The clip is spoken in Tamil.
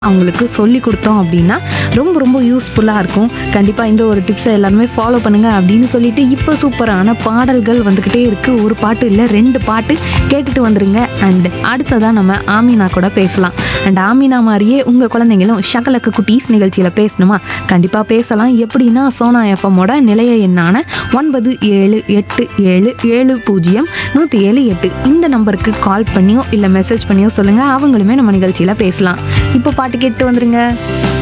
அவங்களுக்கு சொல்லி கொடுத்தோம் அப்படின்னா ரொம்ப ரொம்ப யூஸ்ஃபுல்லாக இருக்கும் கண்டிப்பாக இந்த ஒரு டிப்ஸை எல்லாருமே ஃபாலோ பண்ணுங்கள் அப்படின்னு சொல்லிட்டு இப்போ சூப்பரான பாடல்கள் வந்துக்கிட்டே இருக்குது ஒரு பாட்டு இல்லை ரெண்டு பாட்டு கேட்டுட்டு வந்துருங்க அண்ட் அடுத்ததாக நம்ம ஆமினா கூட பேசலாம் அண்ட் ஆமினா மாதிரியே உங்கள் குழந்தைங்களும் ஷகலக்கு குட்டீஸ் நிகழ்ச்சியில் பேசணுமா கண்டிப்பாக பேசலாம் எப்படின்னா சோனா எஃப்எம்மோட நிலைய எண்ணான ஒன்பது ஏழு எட்டு ஏழு ஏழு பூஜ்ஜியம் நூற்றி ஏழு எட்டு இந்த நம்பருக்கு கால் பண்ணியோ இல்லை மெசேஜ் பண்ணியோ சொல்லுங்கள் அவங்களுமே நம்ம நிகழ்ச்சியில் பேசலாம் இப்போ பாட்டு கேட்டு வந்துருங்க